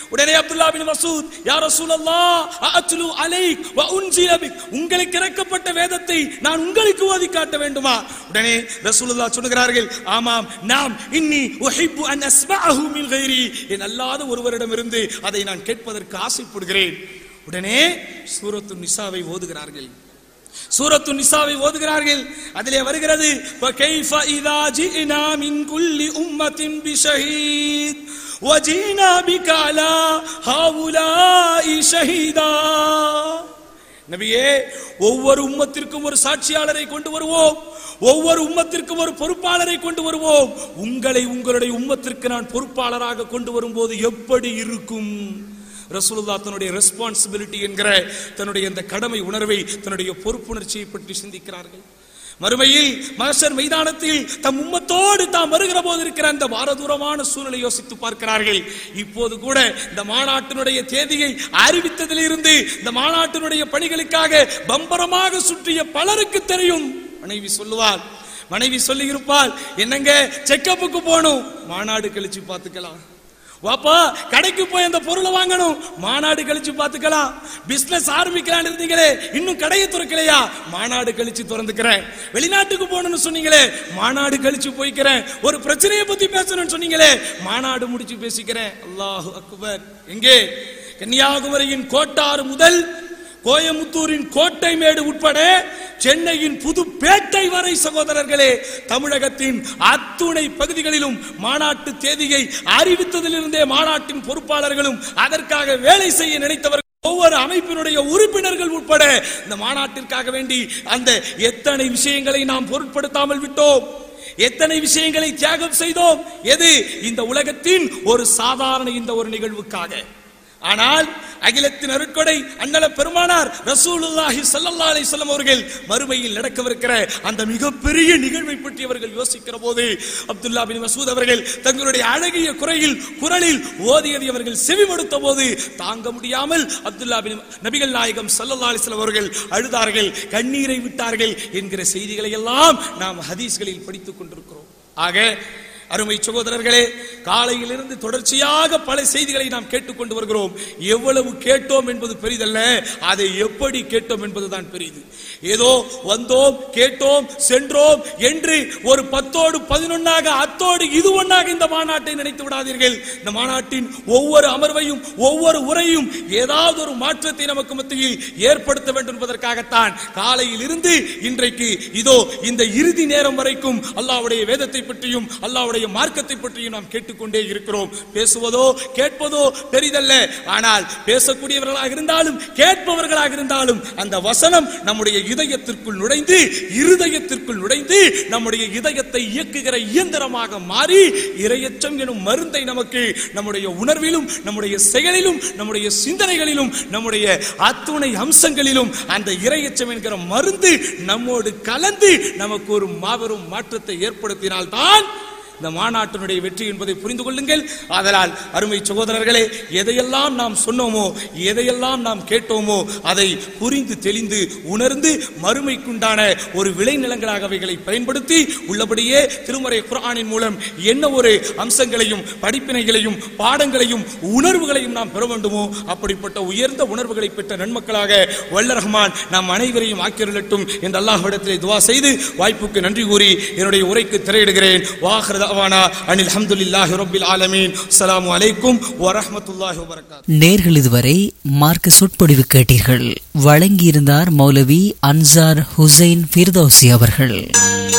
உடனே அப்துல்லா பின் மசூத் யா ரசூலல்லாஹ் அஅத்லு அலைக் வ உன்சில பிக் உங்களுக்கு இறக்கப்பட்ட வேதத்தை நான் உங்களுக்கு ஓதி காட்ட வேண்டுமா உடனே ரசூலுல்லாஹ் சொல்கிறார்கள் ஆமாம் நாம் இன்னி உஹிப்பு அன் அஸ்மஅஹு மின் கைரி என் அல்லாத ஒருவரிடமிருந்து அதை நான் கேட்பதற்கு ஆசைப்படுகிறேன் உடனே சூரத்து நிசாவை ஓதுகிறார்கள் சூரத்து நிசாவை ஓதுகிறார்கள் அதிலே வருகிறது وَكَيْفَ إِذَا جِئْنَا مِنْ كُلِّ أُمَّةٍ بِشَهِيدٍ وَجِئْنَا بِكَ عَلَى هَؤُلَاءِ شَهِيدًا நபியே ஒவ்வொரு உம்மத்திற்கும் ஒரு சாட்சியாளரை கொண்டு வருவோம் ஒவ்வொரு உம்மத்திற்கும் ஒரு பொறுப்பாளரை கொண்டு வருவோம் உங்களை உங்களுடைய உம்மத்திற்கு நான் பொறுப்பாளராக கொண்டு வரும்போது எப்படி இருக்கும் ரசூலுல்லா தன்னுடைய ரெஸ்பான்சிபிலிட்டி என்கிற தன்னுடைய இந்த கடமை உணர்வை தன்னுடைய பொறுப்புணர்ச்சியை பற்றி சிந்திக்கிறார்கள் மறுமையில் மகசர் மைதானத்தில் தம் உம்மத்தோடு தாம் வருகிற போது இருக்கிற அந்த பாரதூரமான சூழலை யோசித்து பார்க்கிறார்கள் இப்போது கூட இந்த மாநாட்டினுடைய தேதியை அறிவித்ததிலிருந்து இந்த மாநாட்டினுடைய பணிகளுக்காக பம்பரமாக சுற்றிய பலருக்கு தெரியும் மனைவி சொல்லுவாள் மனைவி சொல்லி இருப்பாள் என்னங்க செக்கப்புக்கு போகணும் மாநாடு கழிச்சு பார்த்துக்கலாம் வாப்பா கடைக்கு போய் அந்த பொருளை வாங்கணும் மாநாடு கழிச்சு பார்த்துக்கலாம் பிசினஸ் ஆரம்பிக்கலாம்னு இருந்தீங்களே இன்னும் கடையை திறக்கலையா மாநாடு கழிச்சு திறந்துக்கிறேன் வெளிநாட்டுக்கு போகணும்னு சொன்னீங்களே மாநாடு கழிச்சு போய்க்கிறேன் ஒரு பிரச்சனையை பத்தி பேசணும்னு சொன்னீங்களே மாநாடு முடிச்சு பேசிக்கிறேன் அல்லாஹு அக்பர் எங்கே கன்னியாகுமரியின் கோட்டாறு முதல் கோயமுத்தூரின் கோட்டை மேடு உட்பட சென்னையின் புதுப்பேட்டை வரை சகோதரர்களே தமிழகத்தின் அத்துணை பகுதிகளிலும் மாநாட்டு தேதியை அறிவித்ததிலிருந்தே மாநாட்டின் பொறுப்பாளர்களும் அதற்காக வேலை செய்ய நினைத்தவர்கள் ஒவ்வொரு அமைப்பினுடைய உறுப்பினர்கள் உட்பட இந்த மாநாட்டிற்காக வேண்டி அந்த எத்தனை விஷயங்களை நாம் பொருட்படுத்தாமல் விட்டோம் எத்தனை விஷயங்களை தியாகம் செய்தோம் எது இந்த உலகத்தின் ஒரு சாதாரண இந்த ஒரு நிகழ்வுக்காக ஆனால் அகிலத்தின் அருட்கொடை அண்ணல பெருமானார் ரசூலுல்லாஹி ஸல்லல்லாஹு அலைஹி வஸல்லம் அவர்கள் மறுமையில் நடக்கவிருக்கிற அந்த மிகப்பெரிய நிகழ்வை பற்றி அவர்கள் யோசிக்கிற போது அப்துல்லா பின் மசூத் அவர்கள் தங்களுடைய அழகிய குறையில் குரலில் ஓதியதை அவர்கள் செவிமடுத்த போது தாங்க முடியாமல் அப்துல்லா பின் நபிகள் நாயகம் ஸல்லல்லாஹு அலைஹி வஸல்லம் அவர்கள் அழுதார்கள் கண்ணீரை விட்டார்கள் என்கிற செய்திகளை எல்லாம் நாம் ஹதீஸ்களில் படித்துக் கொண்டிருக்கிறோம் ஆக அருமை சகோதரர்களே காலையிலிருந்து தொடர்ச்சியாக பல செய்திகளை நாம் கேட்டுக்கொண்டு வருகிறோம் எவ்வளவு கேட்டோம் என்பது பெரிதல்ல அதை எப்படி கேட்டோம் என்பதுதான் பெரிது ஏதோ வந்தோம் கேட்டோம் சென்றோம் என்று ஒரு பத்தோடு பதினொன்னாக அத்தோடு இது ஒன்னாக இந்த மாநாட்டை நினைத்து விடாதீர்கள் இந்த மாநாட்டின் ஒவ்வொரு அமர்வையும் ஒவ்வொரு உரையும் ஏதாவது ஒரு மாற்றத்தை நமக்கு மத்தியில் ஏற்படுத்த வேண்டும் என்பதற்காகத்தான் காலையில் இருந்து இன்றைக்கு இதோ இந்த இறுதி நேரம் வரைக்கும் அல்லாஹ்வுடைய வேதத்தை பற்றியும் அல்லாஹ்வுடைய மார்க்கத்தை பற்றியும் நாம் கேட்டுக்கொண்டே இருக்கிறோம் பேசுவதோ கேட்பதோ பெரிதல்ல ஆனால் பேசக்கூடியவர்களாக இருந்தாலும் கேட்பவர்களாக இருந்தாலும் அந்த வசனம் நம்முடைய இதயத்திற்குள் நுழைந்து இருதயத்திற்குள் நுழைந்து நம்முடைய இதயத்தை இயக்குகிற இயந்திரமாக மாறி இரையச்சம் எனும் மருந்தை நமக்கு நம்முடைய உணர்விலும் நம்முடைய செயலிலும் நம்முடைய சிந்தனைகளிலும் நம்முடைய அத்துணை அம்சங்களிலும் அந்த இரையச்சம் என்கிற மருந்து நம்மோடு கலந்து நமக்கு ஒரு மாபெரும் மாற்றத்தை ஏற்படுத்தினால்தான் இந்த மாநாட்டினுடைய வெற்றி என்பதை புரிந்து கொள்ளுங்கள் ஆதலால் அருமை சகோதரர்களே எதையெல்லாம் நாம் சொன்னோமோ எதையெல்லாம் நாம் கேட்டோமோ அதை புரிந்து தெளிந்து உணர்ந்து மறுமைக்குண்டான ஒரு விளைநிலங்களாக அவைகளை பயன்படுத்தி உள்ளபடியே திருமறை குர்ஆனின் மூலம் என்ன ஒரு அம்சங்களையும் படிப்பினைகளையும் பாடங்களையும் உணர்வுகளையும் நாம் பெற வேண்டுமோ அப்படிப்பட்ட உயர்ந்த உணர்வுகளை பெற்ற நன்மக்களாக வல்ல ரஹ்மான் நாம் அனைவரையும் ஆக்கிரலட்டும் என்று அல்லாஹ்விடத்திலே துவா செய்து வாய்ப்புக்கு நன்றி கூறி என்னுடைய உரைக்கு திரையிடுகிறேன் வாஹர் தவானா அனில் அல்ஹம்துலில்லாஹி ரப்பில் ஆலமீன் அஸ்ஸலாமு அலைக்கும் வரஹ்மத்துல்லாஹி வபரகாத்துஹு நேர்கள் இதுவரை மார்க்க சொற்பொழிவு கேட்டீர்கள் வழங்கியிருந்தார் மௌலவி அன்சார் ஹுசைன் ஃபிர்தௌசி அவர்கள்